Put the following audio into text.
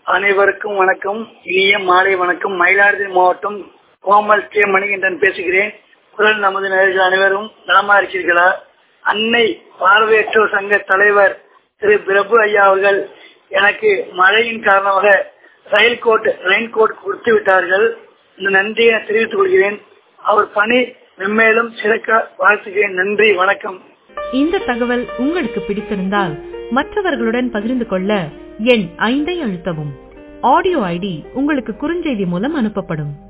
அனைவருக்கும் வணக்கம் இனிய மாலை வணக்கம் மயிலாடுதுறை மாவட்டம் கோமல் கே மணிகண்டன் பேசுகிறேன் குரல் நமது நேர்கள் அனைவரும் நலமா இருக்கிறீர்களா அன்னை பார்வையற்றோர் சங்க தலைவர் திரு பிரபு ஐயா அவர்கள் எனக்கு மழையின் காரணமாக ரயில் கோட் ரெயின் கோட் கொடுத்து விட்டார்கள் இந்த நன்றியை நான் தெரிவித்துக் கொள்கிறேன் அவர் பணி மென்மேலும் சிறக்க வாழ்த்துகிறேன் நன்றி வணக்கம் இந்த தகவல் உங்களுக்கு பிடித்திருந்தால் மற்றவர்களுடன் பகிர்ந்து கொள்ள எண் ஐந்தை அழுத்தவும் ஆடியோ ஐடி உங்களுக்கு குறுஞ்செய்தி மூலம் அனுப்பப்படும்